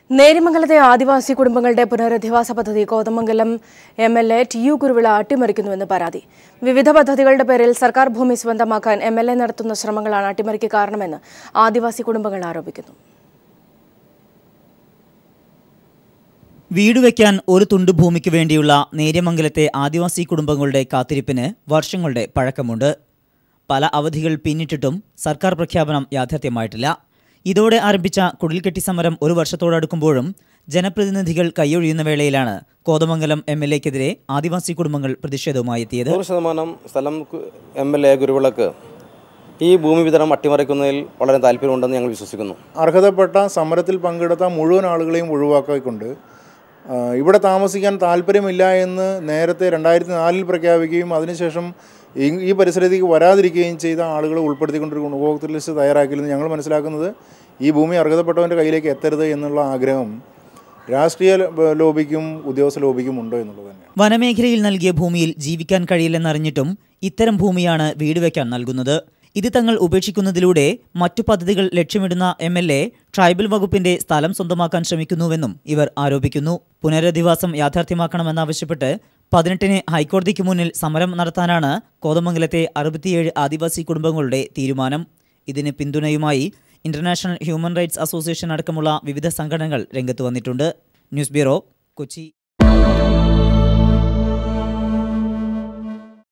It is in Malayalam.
നേരിമംഗലത്തെ ആദിവാസി കുടുംബങ്ങളുടെ പുനരധിവാസ പദ്ധതി Kothamangalam M L A T U Kuruvila അട്ടിമറിക്കുന്നുവെന്ന് പരാതി വിവിധ പദ്ധതികളുടെ പേരിൽ സർക്കാർ ഭൂമി സ്വന്തമാക്കാൻ എം എൽ എ നടത്തുന്ന ശ്രമങ്ങളാണ് അട്ടിമറിക്ക് കാരണമെന്ന് ആദിവാസി കുടുംബങ്ങൾ ആരോപിക്കുന്നു വീട് വയ്ക്കാൻ ഒരു തുണ്ട് ഭൂമിക്ക് വേണ്ടിയുള്ള നേര്യമംഗലത്തെ ആദിവാസി കുടുംബങ്ങളുടെ കാത്തിരിപ്പിന് വർഷങ്ങളുടെ പഴക്കമുണ്ട് പല അവധികൾ പിന്നിട്ടിട്ടും സർക്കാർ പ്രഖ്യാപനം യാഥാർത്ഥ്യമായിട്ടില്ല ഇതോടെ ആരംഭിച്ച കുടിൽക്കെട്ടി സമരം ഒരു വർഷത്തോടടുക്കുമ്പോഴും ജനപ്രതിനിധികൾ കൈയൊഴിയുന്ന വേളയിലാണ് കോതമംഗലം എം എൽ എക്കെതിരെ ആദിവാസി കുടുംബങ്ങൾ പ്രതിഷേധവുമായി എത്തിയത് നൂറ് ശതമാനം സ്ഥലം എം എൽ എ ഗുരുവിളക്ക് ഈ ഭൂമി വിതരണം അട്ടിമറിക്കുന്നതിൽ വളരെ താല്പര്യമുണ്ടെന്ന് ഞങ്ങൾ വിശ്വസിക്കുന്നു അർഹതപ്പെട്ട സമരത്തിൽ പങ്കെടുത്ത മുഴുവൻ ആളുകളെയും ഒഴിവാക്കിക്കൊണ്ട് ആ, ഇവിടെ താമസിക്കാൻ താല്പര്യമില്ല എന്ന് നേരത്തെ രണ്ടായിരത്തി നാലിൽ പ്രഖ്യാപിക്കുകയും അതിനുശേഷം ഈ ഈ പരിസരത്തേക്ക് വരാതിരിക്കുകയും ചെയ്ത ആളുകളെ ഉൾപ്പെടുത്തിക്കൊണ്ടൊരു ഉപഭോക്തൃ ലിസ്റ്റ് തയ്യാറാക്കിയില്ലെന്ന് ഞങ്ങൾ മനസ്സിലാക്കുന്നത് ഈ ഭൂമി അർഹതപ്പെട്ടവൻ്റെ കയ്യിലേക്ക് എത്തരുത് എന്നുള്ള ആഗ്രഹം രാഷ്ട്രീയ ലോ- ലോബിക്കും ഉദ്യോഗസ്ഥ ലോബിക്കും ഉണ്ട് എന്നുള്ളത് തന്നെയാണ് വനമേഖലയിൽ നൽകിയ ഭൂമിയിൽ ജീവിക്കാൻ കഴിയില്ലെന്നറിഞ്ഞിട്ടും ഇത്തരം ഭൂമിയാണ് വീട് വയ്ക്കാൻ നൽകുന്നത് ഇത് തങ്ങൾ ഉപേക്ഷിക്കുന്നതിലൂടെ മറ്റു പദ്ധതികൾ ലക്ഷ്യമിടുന്ന എം എൽ എ ട്രൈബൽ വകുപ്പിന്റെ സ്ഥലം സ്വന്തമാക്കാൻ ശ്രമിക്കുന്നുവെന്നും ഇവർ ആരോപിക്കുന്നു പുനരധിവാസം യാഥാർത്ഥ്യമാക്കണമെന്നാവശ്യപ്പെട്ട് പതിനെട്ടിന് ഹൈക്കോടതിക്ക് മുന്നിൽ സമരം നടത്താനാണ് കോതമംഗലത്തെ അറുപത്തിയേഴ് ആദിവാസി കുടുംബങ്ങളുടെ തീരുമാനം ഇതിന് പിന്തുണയുമായി ഇന്റർനാഷണൽ ഹ്യൂമൻ റൈറ്റ്സ് അസോസിയേഷൻ അടക്കമുള്ള വിവിധ സംഘടനകൾ രംഗത്ത് വന്നിട്ടുണ്ട് ന്യൂസ് ബ്യൂറോ കൊച്ചി